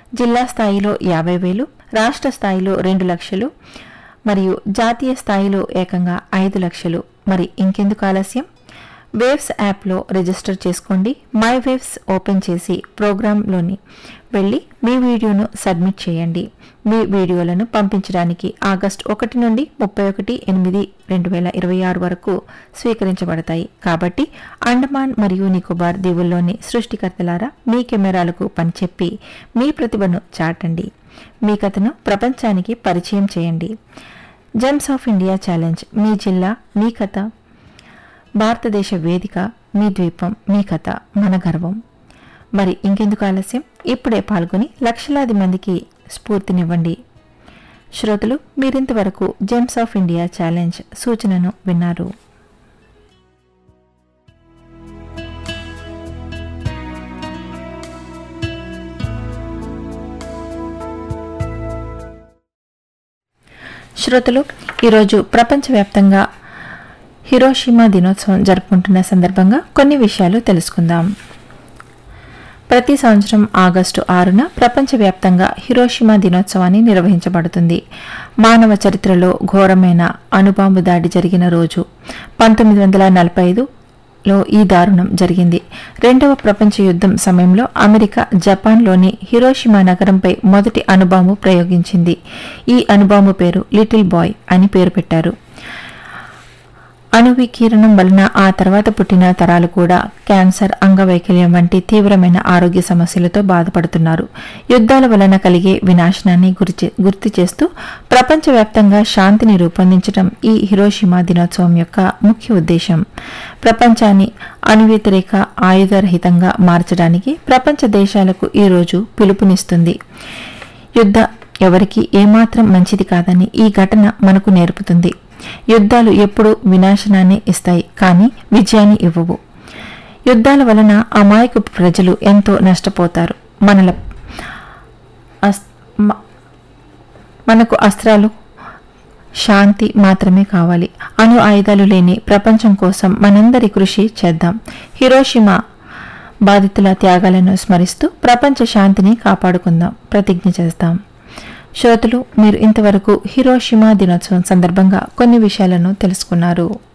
జిల్లా స్థాయిలో యాభై వేలు రాష్ట్ర స్థాయిలో రెండు లక్షలు మరియు జాతీయ స్థాయిలో ఏకంగా ఐదు లక్షలు మరి ఇంకెందుకు ఆలస్యం వేవ్స్ యాప్లో రిజిస్టర్ చేసుకోండి మై వేవ్స్ ఓపెన్ చేసి ప్రోగ్రాంలోని వెళ్ళి మీ వీడియోను సబ్మిట్ చేయండి మీ వీడియోలను పంపించడానికి ఆగస్టు ఒకటి నుండి ముప్పై ఒకటి ఎనిమిది రెండు వేల ఇరవై ఆరు వరకు స్వీకరించబడతాయి కాబట్టి అండమాన్ మరియు నికోబార్ దీవుల్లోని సృష్టికర్తలారా మీ కెమెరాలకు పనిచెప్పి మీ ప్రతిభను చాటండి మీ కథను ప్రపంచానికి పరిచయం చేయండి జెమ్స్ ఆఫ్ ఇండియా ఛాలెంజ్ మీ జిల్లా మీ కథ భారతదేశ వేదిక మీ ద్వీపం మీ కథ మన గర్వం మరి ఇంకెందుకు ఆలస్యం ఇప్పుడే పాల్గొని లక్షలాది మందికి స్ఫూర్తినివ్వండి శ్రోతలు మీరింతవరకు జెమ్స్ ఆఫ్ ఇండియా ఛాలెంజ్ సూచనను విన్నారు శ్రోతలు ఈరోజు ప్రపంచవ్యాప్తంగా హిరోషిమా దినోత్సవం జరుపుకుంటున్న సందర్భంగా కొన్ని విషయాలు తెలుసుకుందాం ప్రతి సంవత్సరం ఆగస్టు ఆరున ప్రపంచవ్యాప్తంగా హిరోషిమా దినోత్సవాన్ని నిర్వహించబడుతుంది మానవ చరిత్రలో ఘోరమైన అణుబాంబు దాడి జరిగిన రోజు పంతొమ్మిది వందల నలభై ఐదులో ఈ దారుణం జరిగింది రెండవ ప్రపంచ యుద్ధం సమయంలో అమెరికా జపాన్లోని హిరోషిమా నగరంపై మొదటి అణుబాంబు ప్రయోగించింది ఈ అణుబాంబు పేరు లిటిల్ బాయ్ అని పేరు పెట్టారు అణువికీరణం వలన ఆ తర్వాత పుట్టిన తరాలు కూడా క్యాన్సర్ అంగవైకల్యం వంటి తీవ్రమైన ఆరోగ్య సమస్యలతో బాధపడుతున్నారు యుద్ధాల వలన కలిగే వినాశనాన్ని గురిచే గుర్తు చేస్తూ ప్రపంచవ్యాప్తంగా శాంతిని రూపొందించడం ఈ హిరోషిమా దినోత్సవం యొక్క ముఖ్య ఉద్దేశం ప్రపంచాన్ని అణువ్యతిరేక ఆయుధరహితంగా మార్చడానికి ప్రపంచ దేశాలకు ఈ రోజు పిలుపునిస్తుంది యుద్ధ ఎవరికి ఏమాత్రం మంచిది కాదని ఈ ఘటన మనకు నేర్పుతుంది యుద్ధాలు ఎప్పుడూ వినాశనాన్ని ఇస్తాయి కానీ విజయాన్ని ఇవ్వవు యుద్ధాల వలన అమాయక ప్రజలు ఎంతో నష్టపోతారు మనల అస్- మ- మనకు అస్త్రాలు శాంతి మాత్రమే కావాలి అణు ఆయుధాలు లేని ప్రపంచం కోసం మనందరి కృషి చేద్దాం హిరోషిమా బాధితుల త్యాగాలను స్మరిస్తూ ప్రపంచ శాంతిని కాపాడుకుందాం ప్రతిజ్ఞ చేస్తాం శ్రోతలు మీరు ఇంతవరకు హిరోషిమా దినోత్సవం సందర్భంగా కొన్ని విషయాలను తెలుసుకున్నారు